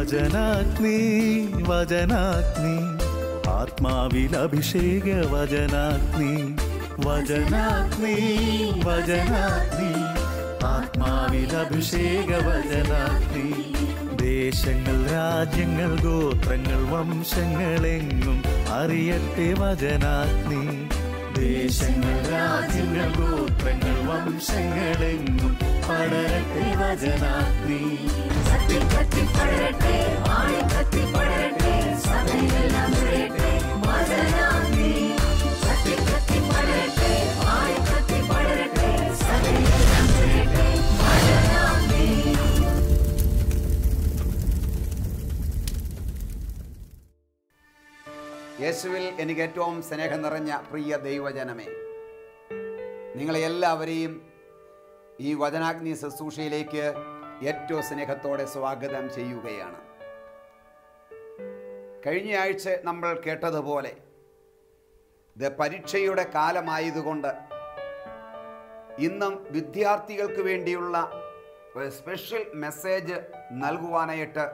വചനാഗ്നി വചനാഗ്നി ആത്മാവിൽ അഭിഷേക വചനാഗ്നി വചനാഗ്നി വചനാഗ്നി ആത്മാവിൽ അഭിഷേക വചനാഗ്നി ദേശങ്ങൾ രാജ്യങ്ങൾ ഗോത്രങ്ങൾ വംശങ്ങളെങ്ങും അറിയട്ടെ വചനാഗ്നി ദേശങ്ങൾ രാജ്യങ്ങൾ ഗോത്രങ്ങൾ വംശങ്ങളെങ്ങും പടരട്ടെ വചനാഗ്നി കത്തി കത്തി പടരട്ടെ ആളി കത്തി പടരട്ടെ സഭയിലെല്ലാം നിറയട്ടെ വചനാഗ്നി കത്തി കത്തി പടരട്ടെ ആളി കത്തി പടരട്ടെ സഭയിലെല്ലാം നിറയട്ടെ വചനാഗ്നി യേശുവിൽ എനിക്ക് ഏറ്റവും സ്നേഹം നിറഞ്ഞ പ്രിയ ദൈവജനമേ നിങ്ങളെ എല്ലാവരെയും ഈ വചനാഗ്നി ശുശ്രൂഷയിലേക്ക് ഏറ്റവും സ്നേഹത്തോടെ സ്വാഗതം ചെയ്യുകയാണ് കഴിഞ്ഞ ആഴ്ച നമ്മൾ കേട്ടതുപോലെ ഇത് പരീക്ഷയുടെ കാലമായതുകൊണ്ട് ഇന്നും വിദ്യാർത്ഥികൾക്ക് വേണ്ടിയുള്ള ഒരു സ്പെഷ്യൽ മെസ്സേജ് നൽകുവാനായിട്ട്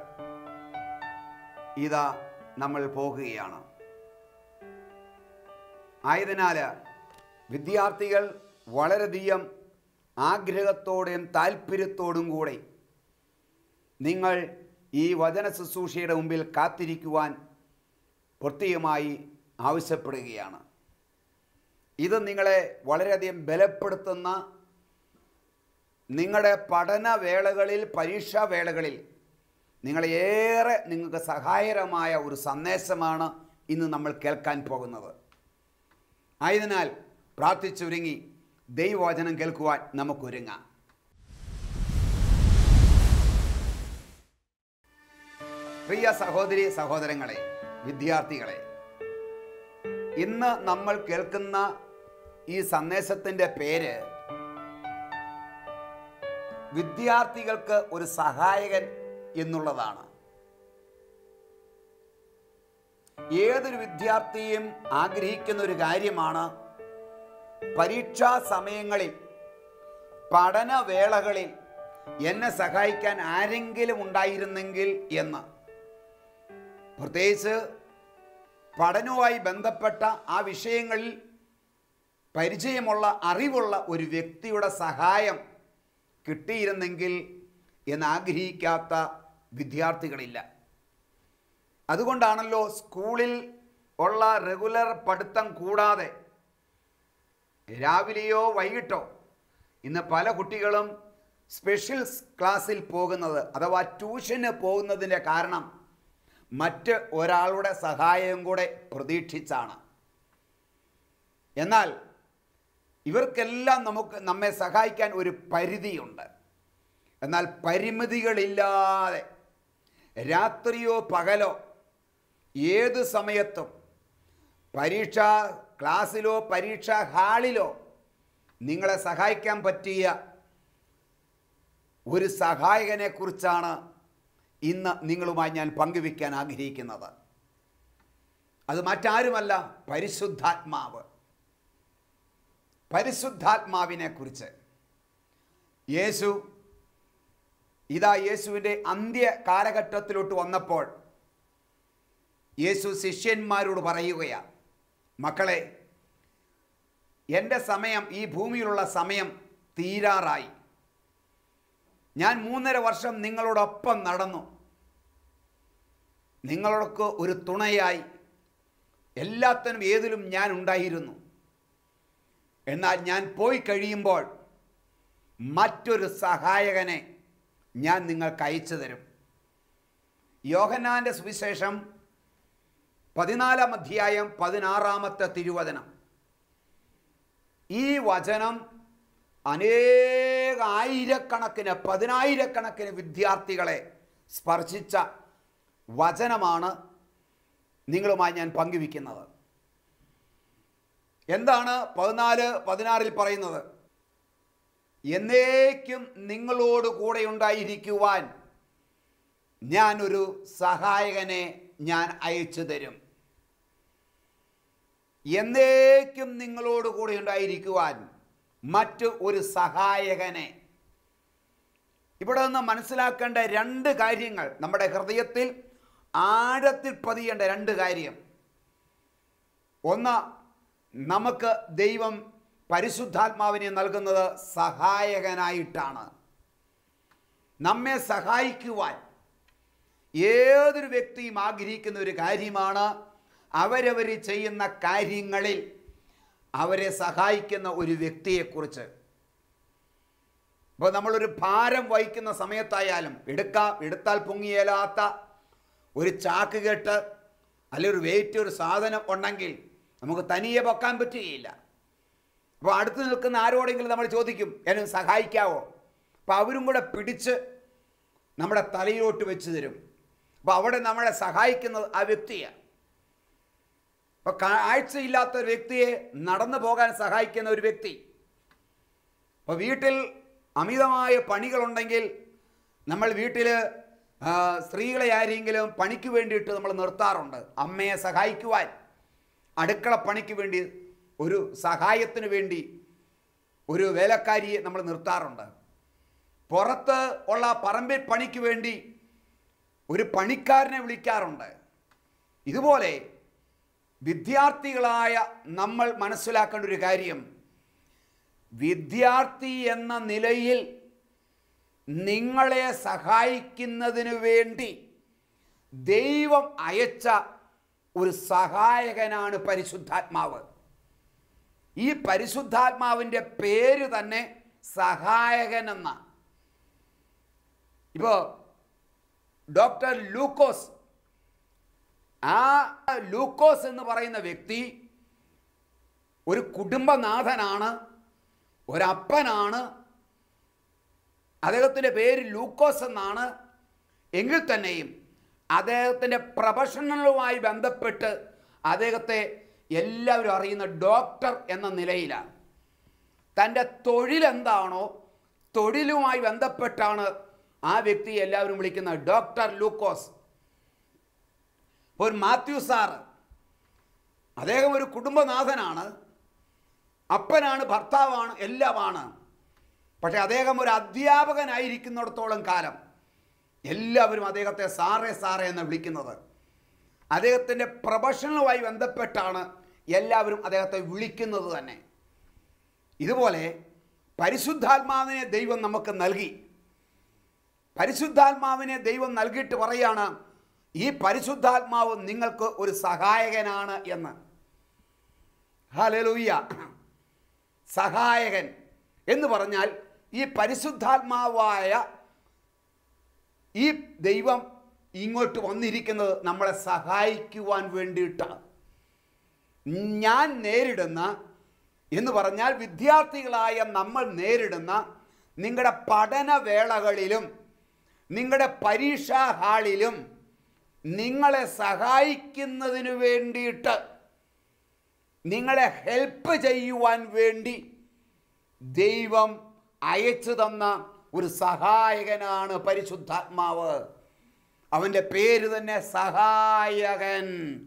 ഇതാ നമ്മൾ പോകുകയാണ് ആയതിനാൽ വിദ്യാർത്ഥികൾ വളരെയധികം ആഗ്രഹത്തോടെയും താല്പര്യത്തോടും കൂടെ നിങ്ങൾ ഈ വചന ശുശ്രൂഷയുടെ മുമ്പിൽ കാത്തിരിക്കുവാൻ പ്രത്യേകമായി ആവശ്യപ്പെടുകയാണ് ഇത് നിങ്ങളെ വളരെയധികം ബലപ്പെടുത്തുന്ന നിങ്ങളുടെ പഠനവേളകളിൽ പരീക്ഷാവേളകളിൽ നിങ്ങളേറെ നിങ്ങൾക്ക് സഹായകരമായ ഒരു സന്ദേശമാണ് ഇന്ന് നമ്മൾ കേൾക്കാൻ പോകുന്നത് ആയതിനാൽ പ്രാർത്ഥിച്ചൊരുങ്ങി ദൈവവചനം കേൾക്കുവാൻ നമുക്കൊരുങ്ങാം പ്രിയ സഹോദരി സഹോദരങ്ങളെ വിദ്യാർത്ഥികളെ ഇന്ന് നമ്മൾ കേൾക്കുന്ന ഈ സന്ദേശത്തിൻ്റെ പേര് വിദ്യാർത്ഥികൾക്ക് ഒരു സഹായകൻ എന്നുള്ളതാണ് ഏതൊരു വിദ്യാർത്ഥിയും ആഗ്രഹിക്കുന്ന ഒരു കാര്യമാണ് പരീക്ഷാ സമയങ്ങളിൽ പഠനവേളകളിൽ എന്നെ സഹായിക്കാൻ ആരെങ്കിലും ഉണ്ടായിരുന്നെങ്കിൽ എന്ന് പ്രത്യേകിച്ച് പഠനവുമായി ബന്ധപ്പെട്ട ആ വിഷയങ്ങളിൽ പരിചയമുള്ള അറിവുള്ള ഒരു വ്യക്തിയുടെ സഹായം കിട്ടിയിരുന്നെങ്കിൽ എന്ന് ആഗ്രഹിക്കാത്ത വിദ്യാർത്ഥികളില്ല അതുകൊണ്ടാണല്ലോ സ്കൂളിൽ ഉള്ള റെഗുലർ പഠിത്തം കൂടാതെ രാവിലെയോ വൈകിട്ടോ ഇന്ന് പല കുട്ടികളും സ്പെഷ്യൽ ക്ലാസ്സിൽ പോകുന്നത് അഥവാ ട്യൂഷന് പോകുന്നതിൻ്റെ കാരണം മറ്റ് ഒരാളുടെ സഹായം കൂടെ പ്രതീക്ഷിച്ചാണ് എന്നാൽ ഇവർക്കെല്ലാം നമുക്ക് നമ്മെ സഹായിക്കാൻ ഒരു പരിധിയുണ്ട് എന്നാൽ പരിമിതികളില്ലാതെ രാത്രിയോ പകലോ ഏത് സമയത്തും പരീക്ഷാ ക്ലാസ്സിലോ പരീക്ഷാ ഹാളിലോ നിങ്ങളെ സഹായിക്കാൻ പറ്റിയ ഒരു സഹായകനെ കുറിച്ചാണ് ഇന്ന് നിങ്ങളുമായി ഞാൻ പങ്കുവയ്ക്കാൻ ആഗ്രഹിക്കുന്നത് അത് മറ്റാരുമല്ല പരിശുദ്ധാത്മാവ് പരിശുദ്ധാത്മാവിനെ കുറിച്ച് യേശു ഇതാ യേശുവിൻ്റെ അന്ത്യ കാലഘട്ടത്തിലോട്ട് വന്നപ്പോൾ യേശു ശിഷ്യന്മാരോട് പറയുകയാണ് മക്കളെ എൻ്റെ സമയം ഈ ഭൂമിയിലുള്ള സമയം തീരാറായി ഞാൻ മൂന്നര വർഷം നിങ്ങളോടൊപ്പം നടന്നു നിങ്ങൾക്ക് ഒരു തുണയായി എല്ലാത്തിനും ഏതിലും ഞാൻ ഉണ്ടായിരുന്നു എന്നാൽ ഞാൻ പോയി കഴിയുമ്പോൾ മറ്റൊരു സഹായകനെ ഞാൻ നിങ്ങൾക്ക് അയച്ചു തരും യോഹന്നാൻ്റെ സുവിശേഷം പതിനാലാം അധ്യായം പതിനാറാമത്തെ തിരുവചനം ഈ വചനം അനേക ആയിരക്കണക്കിന് പതിനായിരക്കണക്കിന് വിദ്യാർത്ഥികളെ സ്പർശിച്ച വചനമാണ് നിങ്ങളുമായി ഞാൻ പങ്കുവയ്ക്കുന്നത് എന്താണ് പതിനാല് പതിനാറിൽ പറയുന്നത് എന്നേക്കും നിങ്ങളോട് കൂടെ ഉണ്ടായിരിക്കുവാൻ ഞാനൊരു സഹായകനെ ഞാൻ അയച്ചു തരും എന്നേക്കും നിങ്ങളോട് കൂടെ ഉണ്ടായിരിക്കുവാൻ മറ്റു ഒരു സഹായകനെ ഇവിടെ നിന്ന് മനസ്സിലാക്കേണ്ട രണ്ട് കാര്യങ്ങൾ നമ്മുടെ ഹൃദയത്തിൽ ആഴത്തിൽ പതിയേണ്ട രണ്ട് കാര്യം ഒന്ന് നമുക്ക് ദൈവം പരിശുദ്ധാത്മാവിനെ നൽകുന്നത് സഹായകനായിട്ടാണ് നമ്മെ സഹായിക്കുവാൻ ഏതൊരു വ്യക്തിയും ആഗ്രഹിക്കുന്ന ഒരു കാര്യമാണ് അവരവർ ചെയ്യുന്ന കാര്യങ്ങളിൽ അവരെ സഹായിക്കുന്ന ഒരു വ്യക്തിയെക്കുറിച്ച് ഇപ്പോൾ നമ്മളൊരു ഭാരം വഹിക്കുന്ന സമയത്തായാലും എടുക്കാം എടുത്താൽ പൊങ്ങിയേലാത്ത ഒരു ചാക്ക് കെട്ട് അല്ലെങ്കിൽ ഒരു വെയിറ്റ് ഒരു സാധനം ഉണ്ടെങ്കിൽ നമുക്ക് തനിയെ പൊക്കാൻ പറ്റുകയില്ല അപ്പോൾ അടുത്ത് നിൽക്കുന്ന ആരോടെങ്കിലും നമ്മൾ ചോദിക്കും എന്നെ സഹായിക്കാവോ അപ്പോൾ അവരും കൂടെ പിടിച്ച് നമ്മുടെ തലയിലോട്ട് വെച്ച് തരും അപ്പോൾ അവിടെ നമ്മളെ സഹായിക്കുന്നത് ആ വ്യക്തിയാണ് അപ്പോൾ കാഴ്ചയില്ലാത്ത ഒരു വ്യക്തിയെ നടന്നു പോകാൻ സഹായിക്കുന്ന ഒരു വ്യക്തി അപ്പോൾ വീട്ടിൽ അമിതമായ പണികളുണ്ടെങ്കിൽ നമ്മൾ വീട്ടിൽ ആ, സ്ത്രീകളെ ആരെങ്കിലും പണിക്ക് വേണ്ടിയിട്ട് നമ്മൾ നിർത്താറുണ്ട് അമ്മയെ സഹായിക്കുവാൻ അടുക്കള പണിക്ക് വേണ്ടി ഒരു സഹായത്തിന് വേണ്ടി ഒരു വേലക്കാരിയെ നമ്മൾ നിർത്താറുണ്ട് പുറത്ത് ഉള്ള പറമ്പിൽ പണിക്ക് വേണ്ടി ഒരു പണിക്കാരനെ വിളിക്കാറുണ്ട് ഇതുപോലെ വിദ്യാർത്ഥികളായ നമ്മൾ മനസ്സിലാക്കേണ്ട ഒരു കാര്യം വിദ്യാർത്ഥി എന്ന നിലയിൽ നിങ്ങളെ സഹായിക്കുന്നതിന് വേണ്ടി ദൈവം അയച്ച ഒരു സഹായകനാണ് പരിശുദ്ധാത്മാവ് ഈ പരിശുദ്ധാത്മാവിൻ്റെ പേര് തന്നെ സഹായകൻ എന്ന ഇപ്പോൾ ഡോക്ടർ ലൂക്കോസ് ആ ലൂക്കോസ് എന്ന് പറയുന്ന വ്യക്തി ഒരു കുടുംബനാഥനാണ് ഒരപ്പനാണ് അദ്ദേഹത്തിൻ്റെ പേര് ലൂക്കോസ് എന്നാണ് എങ്കിൽ തന്നെയും അദ്ദേഹത്തിൻ്റെ പ്രൊഫഷണലുമായി ബന്ധപ്പെട്ട് അദ്ദേഹത്തെ എല്ലാവരും അറിയുന്ന ഡോക്ടർ എന്ന നിലയിലാണ് തൻ്റെ തൊഴിലെന്താണോ തൊഴിലുമായി ബന്ധപ്പെട്ടാണ് ആ വ്യക്തിയെ എല്ലാവരും വിളിക്കുന്നത് ഡോക്ടർ ലൂക്കോസ് ഒരു മാത്യു സാറ് അദ്ദേഹം ഒരു കുടുംബനാഥനാണ് അപ്പനാണ് ഭർത്താവാണ് എല്ലാമാണ് പക്ഷെ അദ്ദേഹം ഒരു അധ്യാപകനായിരിക്കുന്നിടത്തോളം കാലം എല്ലാവരും അദ്ദേഹത്തെ സാറേ സാറേ എന്ന് വിളിക്കുന്നത് അദ്ദേഹത്തിൻ്റെ പ്രൊഫഷണലുമായി ബന്ധപ്പെട്ടാണ് എല്ലാവരും അദ്ദേഹത്തെ വിളിക്കുന്നത് തന്നെ ഇതുപോലെ പരിശുദ്ധാത്മാവിനെ ദൈവം നമുക്ക് നൽകി പരിശുദ്ധാത്മാവിനെ ദൈവം നൽകിയിട്ട് പറയാണ് ഈ പരിശുദ്ധാത്മാവ് നിങ്ങൾക്ക് ഒരു സഹായകനാണ് എന്ന് ഹലലൂയ്യ സഹായകൻ എന്ന് പറഞ്ഞാൽ ഈ പരിശുദ്ധാത്മാവായ ഈ ദൈവം ഇങ്ങോട്ട് വന്നിരിക്കുന്നത് നമ്മളെ സഹായിക്കുവാൻ വേണ്ടിയിട്ടാണ് ഞാൻ നേരിടുന്ന എന്ന് പറഞ്ഞാൽ വിദ്യാർത്ഥികളായ നമ്മൾ നേരിടുന്ന നിങ്ങളുടെ പഠനവേളകളിലും നിങ്ങളുടെ പരീക്ഷാ ഹാളിലും നിങ്ങളെ സഹായിക്കുന്നതിന് വേണ്ടിയിട്ട് നിങ്ങളെ ഹെൽപ്പ് ചെയ്യുവാൻ വേണ്ടി ദൈവം അയച്ചു തന്ന ഒരു സഹായകനാണ് പരിശുദ്ധാത്മാവ് അവൻ്റെ പേര് തന്നെ സഹായകൻ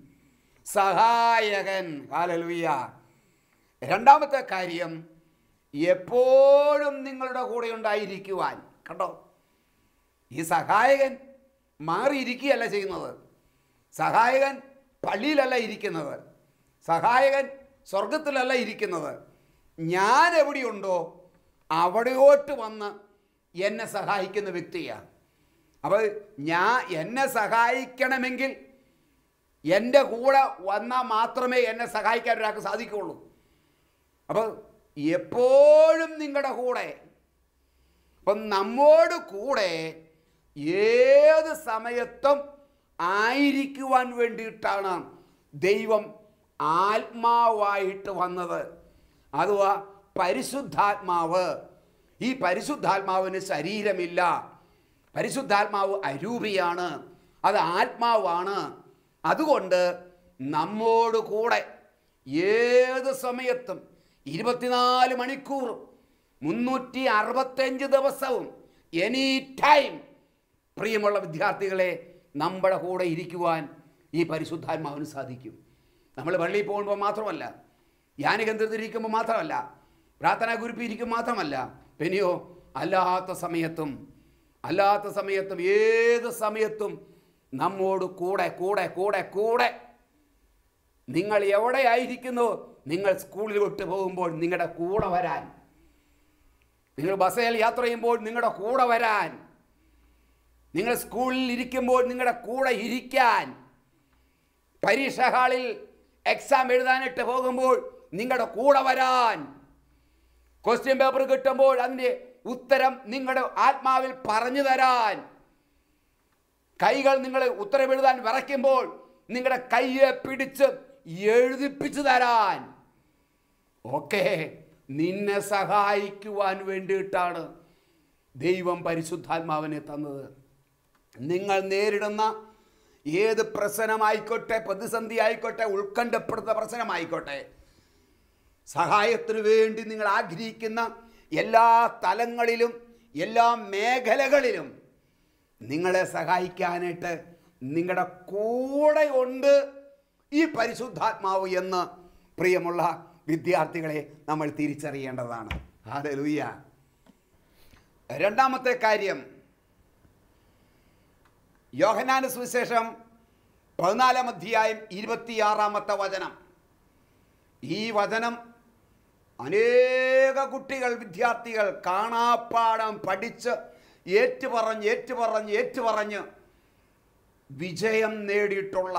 സഹായകൻ ഹാലലുയ്യ രണ്ടാമത്തെ കാര്യം എപ്പോഴും നിങ്ങളുടെ കൂടെ ഉണ്ടായിരിക്കുവാൻ കണ്ടോ ഈ സഹായകൻ മാറിയിരിക്കുകയല്ല ചെയ്യുന്നത് സഹായകൻ പള്ളിയിലല്ല ഇരിക്കുന്നത് സഹായകൻ സ്വർഗത്തിലല്ല ഇരിക്കുന്നത് ഞാൻ എവിടെയുണ്ടോ അവിടെയോട്ട് വന്ന് എന്നെ സഹായിക്കുന്ന വ്യക്തിയാണ് അപ്പോൾ ഞാൻ എന്നെ സഹായിക്കണമെങ്കിൽ എൻ്റെ കൂടെ വന്നാൽ മാത്രമേ എന്നെ സഹായിക്കാൻ ഒരാൾക്ക് സാധിക്കുകയുള്ളൂ അപ്പോൾ എപ്പോഴും നിങ്ങളുടെ കൂടെ അപ്പം നമ്മോട് കൂടെ ഏത് സമയത്തും ആയിരിക്കുവാൻ വേണ്ടിയിട്ടാണ് ദൈവം ആത്മാവായിട്ട് വന്നത് അഥവാ പരിശുദ്ധാത്മാവ് ഈ പരിശുദ്ധാത്മാവിന് ശരീരമില്ല പരിശുദ്ധാത്മാവ് അരൂപിയാണ് അത് ആത്മാവാണ് അതുകൊണ്ട് നമ്മോട് കൂടെ ഏത് സമയത്തും ഇരുപത്തിനാല് മണിക്കൂറും മുന്നൂറ്റി അറുപത്തഞ്ച് ദിവസവും എനി ടൈം പ്രിയമുള്ള വിദ്യാർത്ഥികളെ നമ്മുടെ കൂടെ ഇരിക്കുവാൻ ഈ പരിശുദ്ധാത്മാവിന് സാധിക്കും നമ്മൾ പള്ളിയിൽ പോകുമ്പോൾ മാത്രമല്ല ധ്യാനകേന്ദ്രത്തിലിരിക്കുമ്പോൾ മാത്രമല്ല പ്രാർത്ഥനാ ഗ്രൂപ്പിൽ ഇരിക്കുമ്പോൾ മാത്രമല്ല പിന്നെയോ അല്ലാത്ത സമയത്തും അല്ലാത്ത സമയത്തും ഏത് സമയത്തും നമ്മോട് കൂടെ കൂടെ കൂടെ കൂടെ നിങ്ങൾ എവിടെയായിരിക്കുന്നു നിങ്ങൾ സ്കൂളിൽ വിട്ട് പോകുമ്പോൾ നിങ്ങളുടെ കൂടെ വരാൻ നിങ്ങൾ ബസ്സിൽ യാത്ര ചെയ്യുമ്പോൾ നിങ്ങളുടെ കൂടെ വരാൻ നിങ്ങൾ സ്കൂളിൽ ഇരിക്കുമ്പോൾ നിങ്ങളുടെ കൂടെ ഇരിക്കാൻ പരീക്ഷ ഹാളിൽ എക്സാം എഴുതാനായിട്ട് പോകുമ്പോൾ നിങ്ങളുടെ കൂടെ വരാൻ ക്വസ്റ്റ്യൻ പേപ്പർ കിട്ടുമ്പോൾ അതിൻ്റെ ഉത്തരം നിങ്ങളുടെ ആത്മാവിൽ പറഞ്ഞു തരാൻ കൈകൾ നിങ്ങൾ ഉത്തരം എഴുതാൻ വിറയ്ക്കുമ്പോൾ നിങ്ങളുടെ കയ്യെ പിടിച്ച് എഴുതിപ്പിച്ചു തരാൻ ഒക്കെ നിന്നെ സഹായിക്കുവാൻ വേണ്ടിയിട്ടാണ് ദൈവം പരിശുദ്ധാത്മാവിനെ തന്നത് നിങ്ങൾ നേരിടുന്ന ഏത് പ്രശ്നമായിക്കോട്ടെ പ്രതിസന്ധി ആയിക്കോട്ടെ ഉത്കണ്ഠപ്പെടുന്ന പ്രശ്നമായിക്കോട്ടെ സഹായത്തിനു വേണ്ടി നിങ്ങൾ ആഗ്രഹിക്കുന്ന എല്ലാ തലങ്ങളിലും എല്ലാ മേഖലകളിലും നിങ്ങളെ സഹായിക്കാനായിട്ട് നിങ്ങളുടെ കൂടെ ഉണ്ട് ഈ പരിശുദ്ധാത്മാവ് എന്ന് പ്രിയമുള്ള വിദ്യാർത്ഥികളെ നമ്മൾ തിരിച്ചറിയേണ്ടതാണ് ഹാലലൂയ രണ്ടാമത്തെ കാര്യം യോഹനാന സുവിശേഷം പതിനാലാം അധ്യായം ഇരുപത്തിയാറാമത്തെ വചനം ഈ വചനം അനേക കുട്ടികൾ വിദ്യാർത്ഥികൾ കാണാപ്പാടം പഠിച്ച് ഏറ്റുപറഞ്ഞ് ഏറ്റുപറഞ്ഞ് ഏറ്റുപറഞ്ഞ് വിജയം നേടിയിട്ടുള്ള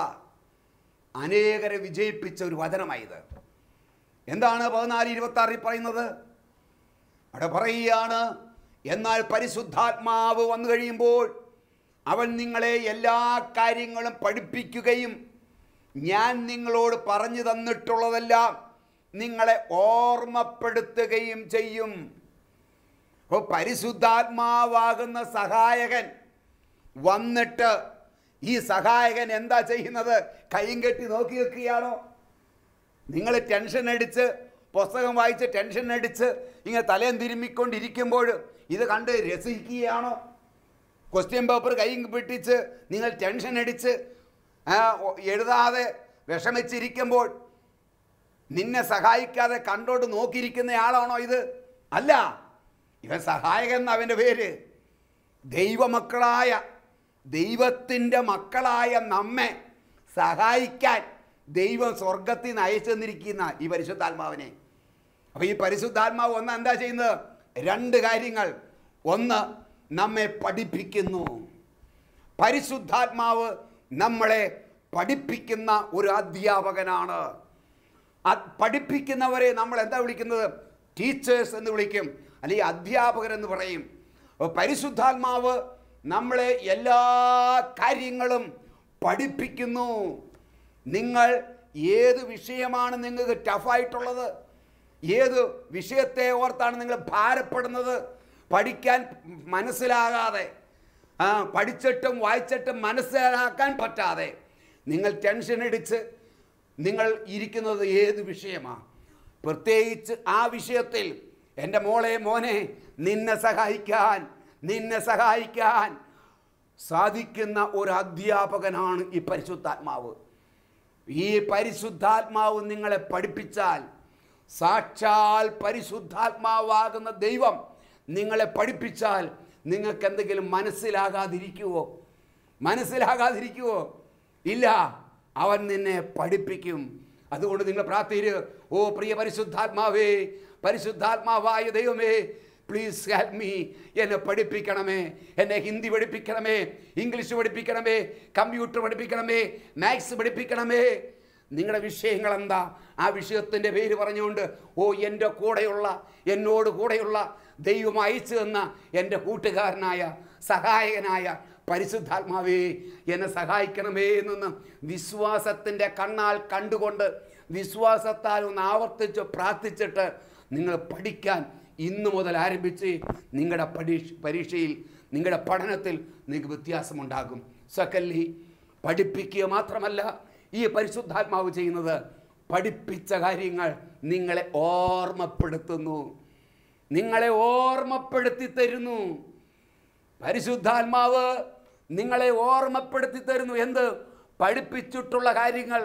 അനേകരെ വിജയിപ്പിച്ച ഒരു വചനമായത് എന്താണ് പതിനാല് ഇരുപത്തി ആറിൽ പറയുന്നത് അവിടെ പറയുകയാണ് എന്നാൽ പരിശുദ്ധാത്മാവ് വന്നു കഴിയുമ്പോൾ അവൻ നിങ്ങളെ എല്ലാ കാര്യങ്ങളും പഠിപ്പിക്കുകയും ഞാൻ നിങ്ങളോട് പറഞ്ഞു തന്നിട്ടുള്ളതെല്ലാം നിങ്ങളെ ഓർമ്മപ്പെടുത്തുകയും ചെയ്യും അപ്പോൾ പരിശുദ്ധാത്മാവാകുന്ന സഹായകൻ വന്നിട്ട് ഈ സഹായകൻ എന്താ ചെയ്യുന്നത് കൈയും കെട്ടി നോക്കി വെക്കുകയാണോ നിങ്ങൾ ടെൻഷൻ അടിച്ച് പുസ്തകം വായിച്ച് ടെൻഷൻ അടിച്ച് ഇങ്ങനെ തലയും തിരുമ്മിക്കൊണ്ടിരിക്കുമ്പോൾ ഇത് കണ്ട് രസിക്കുകയാണോ ക്വസ്റ്റ്യൻ പേപ്പർ കൈ പിടിച്ച് നിങ്ങൾ ടെൻഷൻ അടിച്ച് ആ, ഒ- എഴുതാതെ വിഷമിച്ചിരിക്കുമ്പോൾ നിന്നെ സഹായിക്കാതെ കണ്ടോട്ട് നോക്കിയിരിക്കുന്ന ആളാണോ ഇത് അല്ല ഇവൻ സഹായകൻ എന്ന അവൻ്റെ പേര് ദൈവമക്കളായ ദൈവത്തിൻ്റെ മക്കളായ നമ്മെ സഹായിക്കാൻ ദൈവം സ്വർഗത്തിൽ നിന്ന് അയച്ചു തന്നിരിക്കുന്ന ഈ പരിശുദ്ധാത്മാവിനെ അപ്പോൾ ഈ പരിശുദ്ധാത്മാവ് ഒന്ന് എന്താ ചെയ്യുന്നത് രണ്ട് കാര്യങ്ങൾ ഒന്ന് നമ്മെ പഠിപ്പിക്കുന്നു പരിശുദ്ധാത്മാവ് നമ്മളെ പഠിപ്പിക്കുന്ന ഒരു അധ്യാപകനാണ് അത് പഠിപ്പിക്കുന്നവരെ നമ്മൾ എന്താ വിളിക്കുന്നത് ടീച്ചേഴ്സ് എന്ന് വിളിക്കും അല്ലെങ്കിൽ അധ്യാപകർ എന്ന് പറയും അപ്പോൾ പരിശുദ്ധാത്മാവ് നമ്മളെ എല്ലാ കാര്യങ്ങളും പഠിപ്പിക്കുന്നു നിങ്ങൾ ഏത് വിഷയമാണ് നിങ്ങൾക്ക് ടഫായിട്ടുള്ളത് ഏത് വിഷയത്തെ ഓർത്താണ് നിങ്ങൾ ഭാരപ്പെടുന്നത് പഠിക്കാൻ മനസ്സിലാകാതെ ആ, പഠിച്ചിട്ടും വായിച്ചിട്ടും മനസ്സിലാക്കാൻ പറ്റാതെ നിങ്ങൾ ടെൻഷൻ അടിച്ച് നിങ്ങൾ ഇരിക്കുന്നത് ഏത് വിഷയമാണ് പ്രത്യേകിച്ച് ആ വിഷയത്തിൽ എൻ്റെ മോളെ മോനെ നിന്നെ സഹായിക്കാൻ നിന്നെ സഹായിക്കാൻ സാധിക്കുന്ന ഒരു അധ്യാപകനാണ് ഈ പരിശുദ്ധാത്മാവ് ഈ പരിശുദ്ധാത്മാവ് നിങ്ങളെ പഠിപ്പിച്ചാൽ സാക്ഷാൽ പരിശുദ്ധാത്മാവാകുന്ന ദൈവം നിങ്ങളെ പഠിപ്പിച്ചാൽ നിങ്ങൾക്ക് എന്തെങ്കിലും മനസ്സിലാകാതിരിക്കുവോ മനസ്സിലാകാതിരിക്കുവോ ഇല്ല അവൻ നിന്നെ പഠിപ്പിക്കും അതുകൊണ്ട് നിങ്ങൾ പ്രാർത്ഥിര് ഓ പ്രിയ പരിശുദ്ധാത്മാവേ പരിശുദ്ധാത്മാവായ ദൈവമേ പ്ലീസ് ഹെൽപ്പ് മീ എന്നെ പഠിപ്പിക്കണമേ എന്നെ ഹിന്ദി പഠിപ്പിക്കണമേ ഇംഗ്ലീഷ് പഠിപ്പിക്കണമേ കമ്പ്യൂട്ടർ പഠിപ്പിക്കണമേ മാത്സ് പഠിപ്പിക്കണമേ നിങ്ങളുടെ വിഷയങ്ങൾ എന്താ ആ വിഷയത്തിൻ്റെ പേര് പറഞ്ഞുകൊണ്ട് ഓ എൻ്റെ കൂടെയുള്ള എന്നോട് കൂടെയുള്ള ദൈവം അയച്ചു തന്ന എൻ്റെ കൂട്ടുകാരനായ സഹായകനായ പരിശുദ്ധാത്മാവേ എന്നെ സഹായിക്കണമേ എന്നൊന്ന് വിശ്വാസത്തിൻ്റെ കണ്ണാൽ കണ്ടുകൊണ്ട് വിശ്വാസത്താൽ ഒന്ന് ആവർത്തിച്ച് പ്രാർത്ഥിച്ചിട്ട് നിങ്ങൾ പഠിക്കാൻ ഇന്നു മുതൽ ആരംഭിച്ച് നിങ്ങളുടെ പരീക്ഷ പരീക്ഷയിൽ നിങ്ങളുടെ പഠനത്തിൽ നിങ്ങൾക്ക് വ്യത്യാസമുണ്ടാകും സെക്കൻഡ്ലി പഠിപ്പിക്കുക മാത്രമല്ല ഈ പരിശുദ്ധാത്മാവ് ചെയ്യുന്നത് പഠിപ്പിച്ച കാര്യങ്ങൾ നിങ്ങളെ ഓർമ്മപ്പെടുത്തുന്നു നിങ്ങളെ ഓർമ്മപ്പെടുത്തി തരുന്നു പരിശുദ്ധാത്മാവ് നിങ്ങളെ ഓർമ്മപ്പെടുത്തി തരുന്നു എന്ത് പഠിപ്പിച്ചിട്ടുള്ള കാര്യങ്ങൾ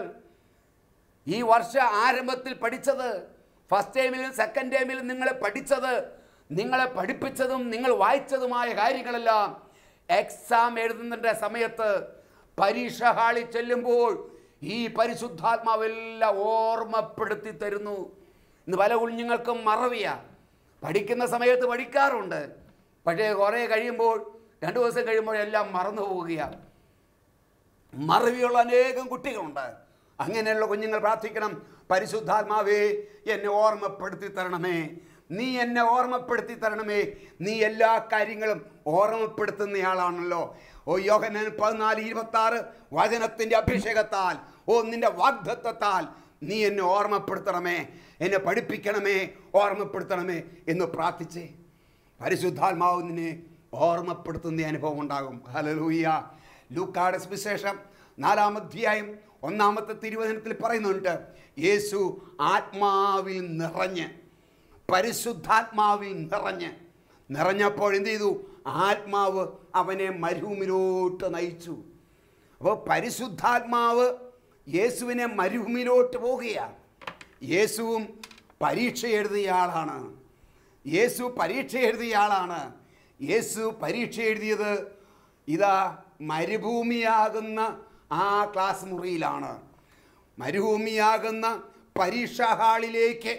ഈ വർഷ ആരംഭത്തിൽ പഠിച്ചത് ഫസ്റ്റ് ടൈമിലും സെക്കൻഡ് ടൈമിലും നിങ്ങളെ പഠിച്ചത് നിങ്ങളെ പഠിപ്പിച്ചതും നിങ്ങൾ വായിച്ചതുമായ കാര്യങ്ങളെല്ലാം എക്സാം എഴുതുന്നതിൻ്റെ സമയത്ത് പരീക്ഷ ഹാളിൽ ചെല്ലുമ്പോൾ ഈ പരിശുദ്ധാത്മാവെല്ലാം ഓർമ്മപ്പെടുത്തി തരുന്നു ഇന്ന് പല കുഞ്ഞുങ്ങൾക്കും മറവിയാ പഠിക്കുന്ന സമയത്ത് പഠിക്കാറുണ്ട് പക്ഷേ കുറേ കഴിയുമ്പോൾ രണ്ട് ദിവസം കഴിയുമ്പോൾ എല്ലാം മറന്നു പോവുകയാണ് മറവിയുള്ള അനേകം കുട്ടികളുണ്ട് അങ്ങനെയുള്ള കുഞ്ഞുങ്ങൾ പ്രാർത്ഥിക്കണം പരിശുദ്ധാത്മാവേ എന്നെ ഓർമ്മപ്പെടുത്തി തരണമേ നീ എന്നെ ഓർമ്മപ്പെടുത്തി തരണമേ നീ എല്ലാ കാര്യങ്ങളും ഓർമ്മപ്പെടുത്തുന്നയാളാണല്ലോ ഓ യോഹനൻ പതിനാല് ഇരുപത്തി ആറ് വചനത്തിൻ്റെ അഭിഷേകത്താൽ ഓ നിന്റെ വാഗ്ദത്വത്താൽ നീ എന്നെ ഓർമ്മപ്പെടുത്തണമേ എന്നെ പഠിപ്പിക്കണമേ ഓർമ്മപ്പെടുത്തണമേ എന്ന് പ്രാർത്ഥിച്ചേ പരിശുദ്ധാത്മാവ് നിന്നെ ഓർമ്മപ്പെടുത്തുന്ന അനുഭവം ഉണ്ടാകും ഹലലൂയ ലൂക്കാട് സുവിശേഷം നാലാം അധ്യായം ഒന്നാമത്തെ തിരുവചനത്തിൽ പറയുന്നുണ്ട് യേശു ആത്മാവിൽ നിറഞ്ഞ് പരിശുദ്ധാത്മാവിൽ നിറഞ്ഞ് നിറഞ്ഞപ്പോൾ എന്ത് ചെയ്തു ആത്മാവ് അവനെ മരുഭൂമിയിലോട്ട് നയിച്ചു അപ്പോൾ പരിശുദ്ധാത്മാവ് യേശുവിനെ മരുഭൂമിയിലോട്ട് പോവുകയാണ് യേശുവും പരീക്ഷ എഴുതിയ ആളാണ് യേശു പരീക്ഷ എഴുതിയ ആളാണ് യേശു പരീക്ഷ എഴുതിയത് ഇതാ മരുഭൂമിയാകുന്ന ആ ക്ലാസ് മുറിയിലാണ് മരുഭൂമിയാകുന്ന പരീക്ഷാ ഹാളിലേക്ക്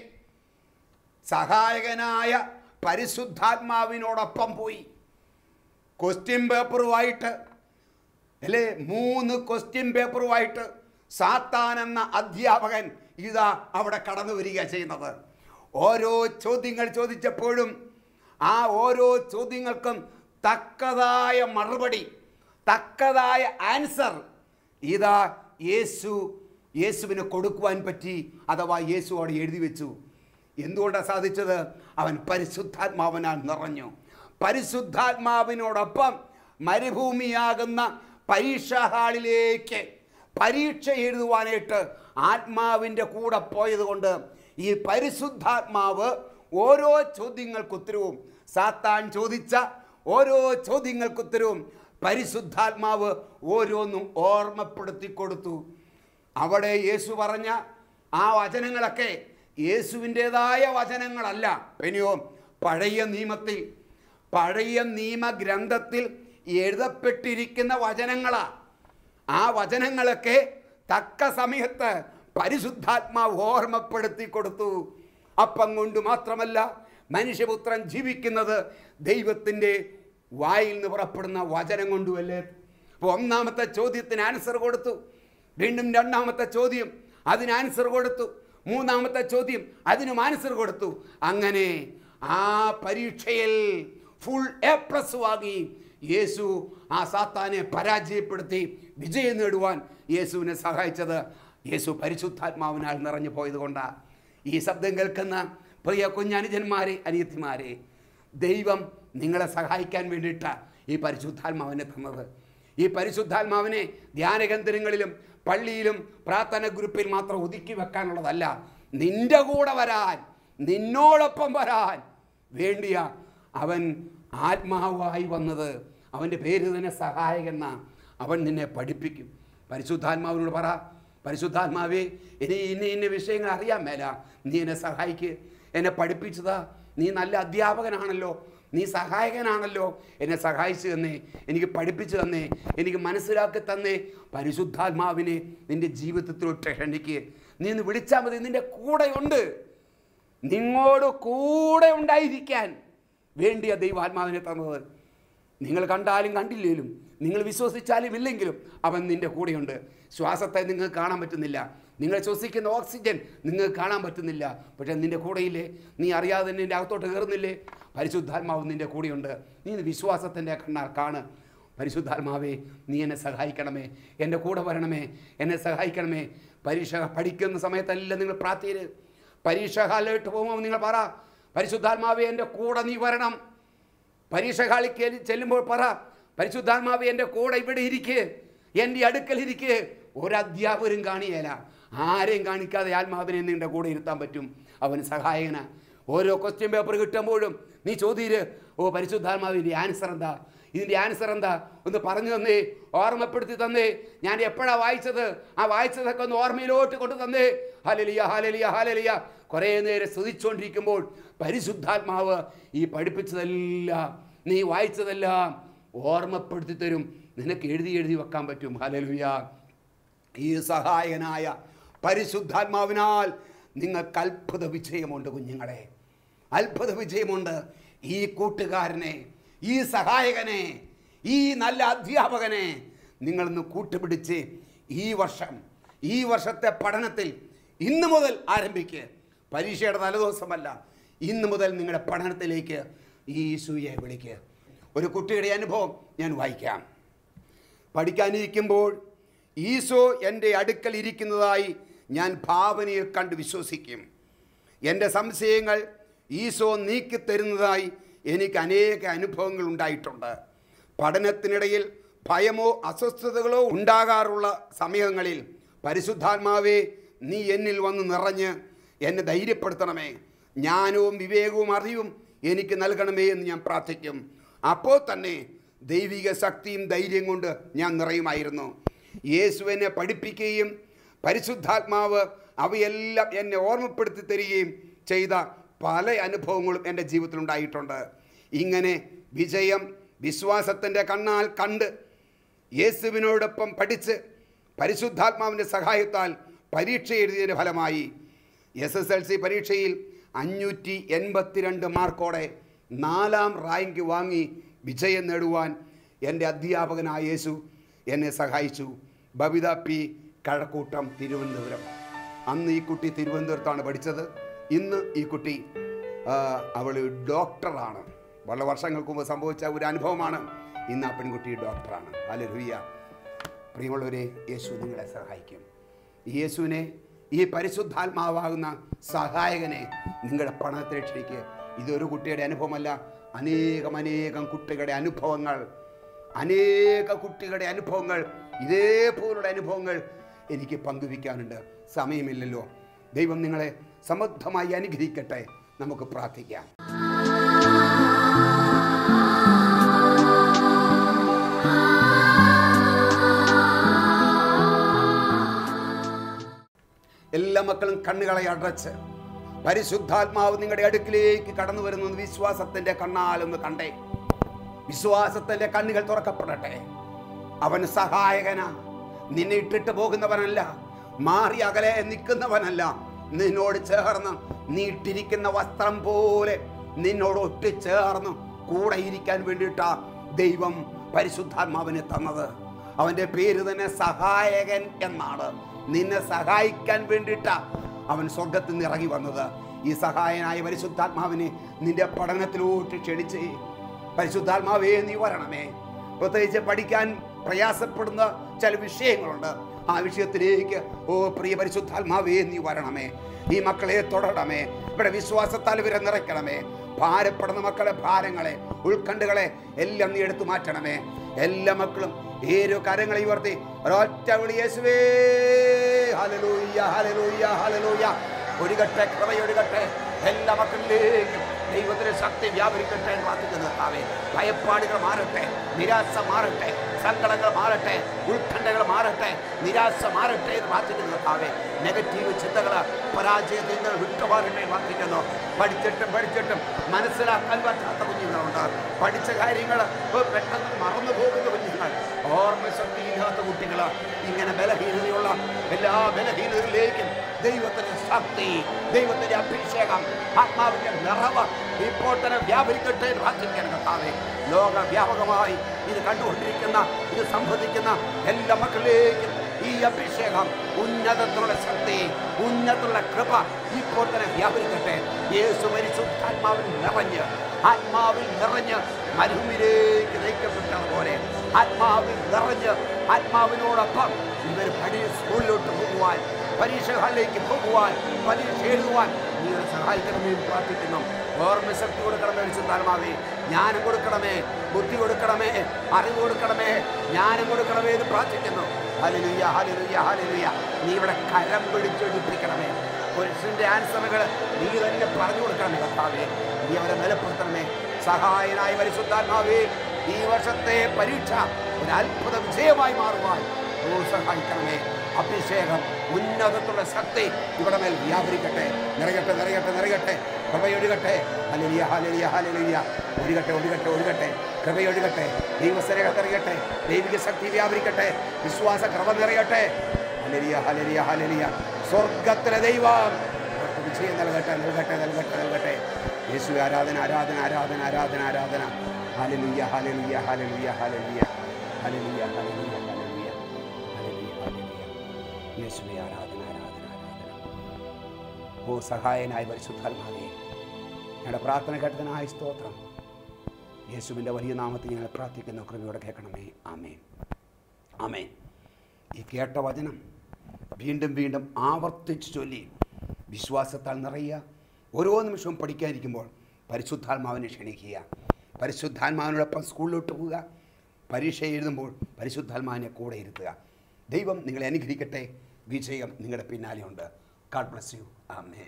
സഹായകനായ പരിശുദ്ധാത്മാവിനോടൊപ്പം പോയി ക്വസ്റ്റ്യൻ പേപ്പറുമായിട്ട് അല്ലേ മൂന്ന് ക്വസ്റ്റ്യൻ പേപ്പറുമായിട്ട് സാത്താൻ എന്ന അധ്യാപകൻ ഇതാ അവിടെ കടന്നു വരിക ചെയ്യുന്നത് ഓരോ ചോദ്യങ്ങൾ ചോദിച്ചപ്പോഴും ആ ഓരോ ചോദ്യങ്ങൾക്കും തക്കതായ മറുപടി തക്കതായ ആൻസർ ഇതാ യേശു യേശുവിന് കൊടുക്കുവാൻ പറ്റി അഥവാ യേശു അവിടെ എഴുതി വെച്ചു എന്തുകൊണ്ടാണ് സാധിച്ചത് അവൻ പരിശുദ്ധാത്മാവിനാൽ നിറഞ്ഞു പരിശുദ്ധാത്മാവിനോടൊപ്പം മരുഭൂമിയാകുന്ന പരീക്ഷാ ഹാളിലേക്ക് പരീക്ഷ എഴുതുവാനായിട്ട് ആത്മാവിൻ്റെ കൂടെ പോയതുകൊണ്ട് ഈ പരിശുദ്ധാത്മാവ് ഓരോ ചോദ്യങ്ങൾക്ക് ഉത്തരവും സാത്താൻ ചോദിച്ച ഓരോ ചോദ്യങ്ങൾക്ക് ഉത്തരവും പരിശുദ്ധാത്മാവ് ഓരോന്നും ഓർമ്മപ്പെടുത്തി കൊടുത്തു അവിടെ യേശു പറഞ്ഞ ആ വചനങ്ങളൊക്കെ യേശുവിൻ്റെതായ വചനങ്ങളല്ല പിന്നെയോ പഴയ നിയമത്തിൽ പഴയ നിയമഗ്രന്ഥത്തിൽ എഴുതപ്പെട്ടിരിക്കുന്ന വചനങ്ങളാ ആ വചനങ്ങളൊക്കെ തക്ക സമയത്ത് പരിശുദ്ധാത്മാവ് ഓർമ്മപ്പെടുത്തി കൊടുത്തു അപ്പം കൊണ്ട് മാത്രമല്ല മനുഷ്യപുത്രൻ ജീവിക്കുന്നത് ദൈവത്തിൻ്റെ വായിൽ നിന്ന് പുറപ്പെടുന്ന വചനം കൊണ്ടുമല്ലേ അപ്പോൾ ഒന്നാമത്തെ ചോദ്യത്തിന് ആൻസർ കൊടുത്തു വീണ്ടും രണ്ടാമത്തെ ചോദ്യം അതിന് ആൻസർ കൊടുത്തു മൂന്നാമത്തെ ചോദ്യം അതിനും ആൻസർ കൊടുത്തു അങ്ങനെ ആ പരീക്ഷയിൽ ഫുൾ എ പ്ലസ് വാങ്ങി യേശു ആ സാത്താനെ പരാജയപ്പെടുത്തി വിജയം നേടുവാൻ യേശുവിനെ സഹായിച്ചത് യേശു പരിശുദ്ധാത്മാവിനാൽ നിറഞ്ഞു പോയത് കൊണ്ടാണ് ഈ ശബ്ദം കേൾക്കുന്ന പ്രിയ കുഞ്ഞനുജന്മാരെ അനിയത്തിമാരെ ദൈവം നിങ്ങളെ സഹായിക്കാൻ വേണ്ടിയിട്ടാണ് ഈ പരിശുദ്ധാത്മാവിനെ തന്നത് ഈ പരിശുദ്ധാത്മാവിനെ ധ്യാനകേന്ദ്രങ്ങളിലും പള്ളിയിലും പ്രാർത്ഥന ഗ്രൂപ്പിൽ മാത്രം ഒതുക്കി വെക്കാനുള്ളതല്ല നിന്റെ കൂടെ വരാൻ നിന്നോടൊപ്പം വരാൻ വേണ്ടിയ അവൻ ആത്മാവായി വന്നത് അവൻ്റെ പേര് തന്നെ സഹായകെന്ന അവൻ നിന്നെ പഠിപ്പിക്കും പരിശുദ്ധാത്മാവിനോട് പറ പരിശുദ്ധാത്മാവേ ഇനി ഇന്ന ഇന്ന വിഷയങ്ങൾ അറിയാൻ മേല നീ എന്നെ സഹായിക്ക് എന്നെ പഠിപ്പിച്ചതാ നീ നല്ല അധ്യാപകനാണല്ലോ നീ സഹായകനാണല്ലോ എന്നെ സഹായിച്ചു തന്നേ എനിക്ക് പഠിപ്പിച്ചു തന്നേ എനിക്ക് മനസ്സിലാക്കി തന്നേ പരിശുദ്ധാത്മാവിനെ നിന്റെ ജീവിതത്തിലോട്ട് ക്ഷണിക്ക് നീ ഒന്ന് വിളിച്ചാൽ മതി നിന്റെ കൂടെയുണ്ട് നിങ്ങളോട് കൂടെ ഉണ്ടായിരിക്കാൻ വേണ്ടിയ ദൈവാത്മാവിനെ തന്നത് നിങ്ങൾ കണ്ടാലും കണ്ടില്ലേലും നിങ്ങൾ വിശ്വസിച്ചാലും ഇല്ലെങ്കിലും അവൻ നിന്റെ കൂടെയുണ്ട് ശ്വാസത്തെ നിങ്ങൾക്ക് കാണാൻ പറ്റുന്നില്ല നിങ്ങൾ ശ്വസിക്കുന്ന ഓക്സിജൻ നിങ്ങൾക്ക് കാണാൻ പറ്റുന്നില്ല പക്ഷേ നിന്റെ കൂടെയില്ലേ നീ അറിയാതെ തന്നെ നിന്റെ അകത്തോട്ട് കയറുന്നില്ലേ പരിശുദ്ധാത്മാവ് നിന്റെ കൂടെയുണ്ട് നീ ഇത് വിശ്വാസത്തിൻ്റെ കണ്ണാൽ കാണ് പരിശുദ്ധാത്മാവേ നീ എന്നെ സഹായിക്കണമേ എൻ്റെ കൂടെ വരണമേ എന്നെ സഹായിക്കണമേ പരീക്ഷ പഠിക്കുന്ന സമയത്തെല്ലാം നിങ്ങൾ പ്രാർത്ഥിര് പരീക്ഷ ഹാളിലോട്ട് പോകുമ്പോൾ നിങ്ങൾ പറ പരിശുദ്ധാത്മാവേ എൻ്റെ കൂടെ നീ വരണം പരീക്ഷ ഹാളിൽ കയറി ചെല്ലുമ്പോൾ പറ പരിശുദ്ധാത്മാവേ എൻ്റെ കൂടെ ഇവിടെ ഇരിക്ക് എൻ്റെ അടുക്കൽ ഇരിക്ക് ഒരു അധ്യാപകരും കാണിയേല ആരെയും കാണിക്കാതെ ആത്മാവിനെ നിന്റെ കൂടെ ഇരുത്താൻ പറ്റും അവന് സഹായകന ഓരോ ക്വസ്റ്റ്യൻ പേപ്പർ കിട്ടുമ്പോഴും നീ ചോദ്യര് ഓ പരിശുദ്ധാത്മാവിൻ്റെ ആൻസർ എന്താ ഇതിൻ്റെ ആൻസർ എന്താ ഒന്ന് പറഞ്ഞു തന്നേ ഓർമ്മപ്പെടുത്തി തന്നേ ഞാൻ എപ്പോഴാണ് വായിച്ചത് ആ വായിച്ചതൊക്കെ ഒന്ന് ഓർമ്മയിലോട്ട് കൊണ്ട് തന്നേ ഹാലലിയ ഹാലലിയ ഹാലലിയ കുറേ നേരം സ്തുതിച്ചുകൊണ്ടിരിക്കുമ്പോൾ പരിശുദ്ധാത്മാവ് ഈ പഠിപ്പിച്ചതെല്ലാം നീ വായിച്ചതെല്ലാം ഓർമ്മപ്പെടുത്തി തരും നിനക്ക് എഴുതി എഴുതി വെക്കാൻ പറ്റും ഹലലുയ ഈ സഹായകനായ പരിശുദ്ധാത്മാവിനാൽ നിങ്ങൾക്ക് അത്ഭുത വിജയമുണ്ട് കുഞ്ഞുങ്ങളെ അത്ഭുത വിജയമുണ്ട് ഈ കൂട്ടുകാരനെ ഈ സഹായകനെ ഈ നല്ല അധ്യാപകനെ നിങ്ങളിന്ന് കൂട്ടുപിടിച്ച് ഈ വർഷം ഈ വർഷത്തെ പഠനത്തിൽ ഇന്ന് മുതൽ ആരംഭിക്കുക പരീക്ഷയുടെ തലേദിവസമല്ല ഇന്ന് മുതൽ നിങ്ങളുടെ പഠനത്തിലേക്ക് ഈശുയെ വിളിക്കുക ഒരു കുട്ടിയുടെ അനുഭവം ഞാൻ വായിക്കാം പഠിക്കാനിരിക്കുമ്പോൾ ഈശോ എൻ്റെ അടുക്കൽ ഇരിക്കുന്നതായി ഞാൻ ഭാവനയിൽ കണ്ട് വിശ്വസിക്കും എൻ്റെ സംശയങ്ങൾ ഈശോ നീക്കിത്തരുന്നതായി എനിക്ക് അനേക അനുഭവങ്ങൾ ഉണ്ടായിട്ടുണ്ട് പഠനത്തിനിടയിൽ ഭയമോ അസ്വസ്ഥതകളോ ഉണ്ടാകാറുള്ള സമയങ്ങളിൽ പരിശുദ്ധാത്മാവേ നീ എന്നിൽ വന്ന് നിറഞ്ഞ് എന്നെ ധൈര്യപ്പെടുത്തണമേ ജ്ഞാനവും വിവേകവും അറിവും എനിക്ക് നൽകണമേ എന്ന് ഞാൻ പ്രാർത്ഥിക്കും അപ്പോൾ തന്നെ ദൈവിക ശക്തിയും ധൈര്യം കൊണ്ട് ഞാൻ നിറയുമായിരുന്നു യേശുവിനെ പഠിപ്പിക്കുകയും പരിശുദ്ധാത്മാവ് അവയെല്ലാം എന്നെ ഓർമ്മപ്പെടുത്തി തരികയും ചെയ്ത പല അനുഭവങ്ങളും എൻ്റെ ജീവിതത്തിൽ ഉണ്ടായിട്ടുണ്ട് ഇങ്ങനെ വിജയം വിശ്വാസത്തിൻ്റെ കണ്ണാൽ കണ്ട് യേശുവിനോടൊപ്പം പഠിച്ച് പരിശുദ്ധാത്മാവിൻ്റെ സഹായത്താൽ പരീക്ഷ എഴുതിയതിൻ്റെ ഫലമായി എസ് എസ് എൽ സി പരീക്ഷയിൽ അഞ്ഞൂറ്റി എൺപത്തിരണ്ട് മാർക്കോടെ നാലാം റാങ്ക് വാങ്ങി വിജയം നേടുവാൻ എൻ്റെ അധ്യാപകനായ യേശു എന്നെ സഹായിച്ചു ബബിത പി കഴക്കൂട്ടം തിരുവനന്തപുരം അന്ന് ഈ കുട്ടി തിരുവനന്തപുരത്താണ് പഠിച്ചത് ഇന്ന് ഈ കുട്ടി അവൾ ഡോക്ടറാണ് വളരെ വർഷങ്ങൾക്ക് മുമ്പ് സംഭവിച്ച ഒരു അനുഭവമാണ് ഇന്ന് ആ പെൺകുട്ടി ഡോക്ടറാണ് അലരുയ്യ പ്രിയമുള്ളവരെ യേശു നിങ്ങളെ സഹായിക്കും ഈ യേശുവിനെ ഈ പരിശുദ്ധാത്മാവാകുന്ന സഹായകനെ നിങ്ങളുടെ പഠനത്തിലേക്ക് ഇതൊരു കുട്ടിയുടെ അനുഭവമല്ല അനേകം അനേകം കുട്ടികളുടെ അനുഭവങ്ങൾ അനേക കുട്ടികളുടെ അനുഭവങ്ങൾ ഇതേപോലുള്ള അനുഭവങ്ങൾ എനിക്ക് പങ്കുവയ്ക്കാനുണ്ട് സമയമില്ലല്ലോ ദൈവം നിങ്ങളെ സമൃദ്ധമായി അനുഗ്രഹിക്കട്ടെ നമുക്ക് പ്രാർത്ഥിക്കാം എല്ലാ മക്കളും കണ്ണുകളെ അടച്ച് പരിശുദ്ധാത്മാവ് നിങ്ങളുടെ അടുക്കിലേക്ക് കടന്നു വരുന്നത് വിശ്വാസത്തിന്റെ കണ്ണാലൊന്ന് കണ്ടേ വിശ്വാസത്തിന്റെ കണ്ണുകൾ തുറക്കപ്പെടട്ടെ അവൻ സഹായകനാ നിന്നെ ഇട്ടിട്ട് പോകുന്നവനല്ല മാറി അകലെ നിൽക്കുന്നവനല്ല നിന്നോട് ചേർന്ന് നീ ഇട്ടിരിക്കുന്ന വസ്ത്രം പോലെ നിന്നോട് ഒട്ടിച്ചേർന്ന് കൂടെ ഇരിക്കാൻ വേണ്ടിയിട്ടാ ദൈവം പരിശുദ്ധാത്മാവിനെ തന്നത് അവന്റെ പേര് തന്നെ സഹായകൻ എന്നാണ് നിന്നെ സഹായിക്കാൻ വേണ്ടിയിട്ടാ അവൻ സ്വർഗത്തിൽ നിന്ന് ഇറങ്ങി വന്നത് ഈ സഹായനായ പരിശുദ്ധാത്മാവിനെ നിന്റെ പഠനത്തിലോട്ട് ക്ഷണിച്ച് പരിശുദ്ധാത്മാവേ നീ വരണമേ പ്രത്യേകിച്ച് പഠിക്കാൻ പ്രയാസപ്പെടുന്ന ചില വിഷയങ്ങളുണ്ട് ആ വിഷയത്തിലേക്ക് ഓ പ്രിയ പരിശുദ്ധാത്മാവേ നീ വരണമേ ഈ മക്കളെ തൊടണമേ ഇവിടെ വിശ്വാസത്താൽ ഇവരെ നിറയ്ക്കണമേ ഭാരപ്പെടുന്ന മക്കളെ ഭാരങ്ങളെ ഉൾക്കണ്ടുകളെ എല്ലാം നീ എടുത്തു മാറ്റണമേ എല്ലാ മക്കളും ഏരു കരങ്ങളെ ഉയർത്തി ഒരൊറ്റ വിളി യേശുവേ ഹല്ലേലൂയ ഹല്ലേലൂയ ഹല്ലേലൂയ ഒഴുകട്ടെ കൃപയൊഴുകട്ടെ എല്ലാ മക്കളിലേക്കും ദൈവത്തിന്റെ ശക്തി വ്യാപരിക്കട്ടെ എന്ന് പ്രാർത്ഥിക്കുന്നു കർത്താവേ ഭയപ്പാടുകൾ മാറട്ടെ നിരാശ മാറട്ടെ സങ്കടങ്ങൾ മാറട്ടെ ഉത്കണ്ഠകൾ മാറട്ടെ നിരാശ മാറട്ടെ എന്ന് പ്രാർത്ഥിക്കുന്നു കർത്താവേ നെഗറ്റീവ് ചിന്തകൾ പരാജയത്തിൽ നിന്ന് വിട്ടുമാറട്ടെ എന്ന് പ്രാർത്ഥിക്കുന്നു പഠിച്ചിട്ടും പഠിച്ചിട്ടും മനസ്സിലാക്കാൻ പറ്റാത്ത കുഞ്ഞുങ്ങളുണ്ട് പഠിച്ച കാര്യങ്ങൾ പെട്ടെന്ന് മറന്നു പോകുന്ന കുഞ്ഞുങ്ങൾ ഓർമ്മശക്തിയില്ലാത്ത കുട്ടികൾ ഇങ്ങനെ ബലഹീനതയുള്ള എല്ലാ ബലഹീനതകളിലേക്കും ദൈവത്തിന്റെ ശക്തി ദൈവത്തിന്റെ അഭിഷേകം ആത്മാവിന്റെ നിറവ് ഇപ്പോൾ തന്നെ വ്യാപരിക്കട്ടെ എന്ന് പ്രാർത്ഥിക്കാൻ കർത്താവേ ലോകവ്യാപകമായി ഇത് കണ്ടുകൊണ്ടിരിക്കുന്ന ഇത് സംഭവിക്കുന്ന എല്ലാ മക്കളിലേക്കും ഈ അഭിഷേകം ഉന്നതത്തിലുള്ള ശക്തി ഉന്നതത്തിലുള്ള കൃപ ഇപ്പോൾ തന്നെ വ്യാപരിക്കട്ടെ യേശു മരിച്ചു ആത്മാവിൽ നിറഞ്ഞ് ആത്മാവിൽ നിറഞ്ഞ് മരുഭൂമിയിലേക്ക് നയിക്കപ്പെട്ടതുപോലെ ആത്മാവിൽ നിറഞ്ഞ് ആത്മാവിനോടൊപ്പം ഇവർ പഴയ സ്കൂളിലോട്ട് പോകുവാൻ പരീക്ഷ ഹാളിലേക്ക് പോകുവാൻ പരീക്ഷ എഴുതുവാൻ നീ ഇവരെ സഹായിക്കണമേ എന്ന് പ്രാർത്ഥിക്കുന്നു ഓർമ്മശക്തി കൊടുക്കണമേ വിശുദ്ധാത്മാവേ ജ്ഞാനം കൊടുക്കണമേ ബുദ്ധി കൊടുക്കണമേ അറിവ് കൊടുക്കണമേ ജ്ഞാനം കൊടുക്കണമേ എന്ന് പ്രാർത്ഥിക്കുന്നു ഹല്ലേലൂയ ഹല്ലേലൂയ ഹല്ലേലൂയ നീ ഇവിടെ കരം പിടിച്ചൊഴിപ്പിക്കണമേ പുരുഷന്റെ ആൻസറുകൾ നീ തന്നെ പറഞ്ഞു കൊടുക്കണമേ കർത്താവേ നീ അവരെ ബലപ്പെടുത്തണമേ സഹായനായ പരിശുദ്ധാത്മാവേ ഈ വർഷത്തെ പരീക്ഷ ഒരു അത്ഭുത വിജയമായി മാറുവാൻ ഓ സഹായിക്കണമേ അഭിഷേകം ഉന്നതത്തുള്ള ശക്തി ഇവിടെ മേൽ വ്യാപരിക്കട്ടെ നിറയട്ടെ നിറയട്ടെ നിറയട്ടെ കൃപയൊഴുകട്ടെ ഹലലിയ ഹലലിയ ഹലലിയ ഒഴുകട്ടെ ഒഴുകട്ടെ ഒഴുകട്ടെ കൃപയൊഴുകട്ടെ ദൈവസ്നേഹ നിറയട്ടെ ദൈവിക ശക്തി വ്യാപരിക്കട്ടെ വിശ്വാസ കൃപ നിറയട്ടെ ഹലരിയ ഹലരിയ ഹലരിയ സ്വർഗത്തിലെ ദൈവം അവർക്ക് വിജയം നൽകട്ടെ നൽകട്ടെ നൽകട്ടെ നൽകട്ടെ യേശു ആരാധന ആരാധന ആരാധന ആരാധന ആരാധന ഹലലുയ ഹലലുയ ഹലലുയ ഹലലുയ ഹലലുയ ഹലലുയ ഹലലുയ ഹലലുയ ഹലലുയ യേശുവെ ആരാധന ആരാധന ആരാധന ഓ സഹായനായ പരിശുദ്ധാത്മാവേ ഞങ്ങളുടെ പ്രാർത്ഥന കേട്ടതിനായ സ്തോത്രം യേശുവിൻ്റെ വലിയ നാമത്തിൽ ഞങ്ങൾ പ്രാർത്ഥിക്കുന്ന കൃപയോടെ കേൾക്കണമേ ആമേൻ ആമേൻ ഈ കേട്ട വചനം വീണ്ടും വീണ്ടും ആവർത്തിച്ച് ചൊല്ലി വിശ്വാസത്താൽ നിറയുക ഓരോ നിമിഷവും പഠിക്കാതിരിക്കുമ്പോൾ പരിശുദ്ധാത്മാവിനെ ക്ഷണിക്കുക പരിശുദ്ധാത്മാവിനോടൊപ്പം സ്കൂളിലോട്ട് പോവുക പരീക്ഷ എഴുതുമ്പോൾ പരിശുദ്ധാത്മാവിനെ കൂടെ ഇരുത്തുക ദൈവം നിങ്ങളെ അനുഗ്രഹിക്കട്ടെ വിജയം നിങ്ങളുടെ പിന്നാലെയുണ്ട് ഗാഡ് ബ്ലസ് യു ആമേൻ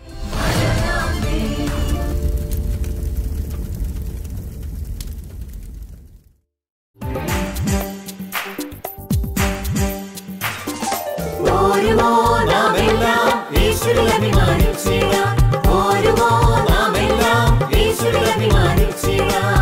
ഓരുമോ നാമെല്ലാം യേശുവിൽ അഭിമാനിച്ചിടാം ഓരുമോ നാമെല്ലാം യേശുവിൽ അഭിമാനിച്ചിടാം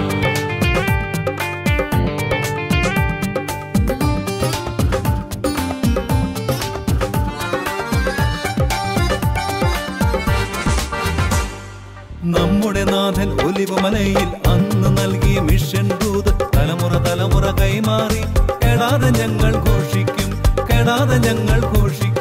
നമ്മുടെ നാഥൻ ഒലിവുമലയിൽ അന്ന് നൽകിയ മിഷൻ ദൂത് തലമുറ തലമുറ കൈമാറി കെടാതെ ഞങ്ങൾ ഘോഷിക്കും കെടാതെ ഞങ്ങൾ ഘോഷിക്കും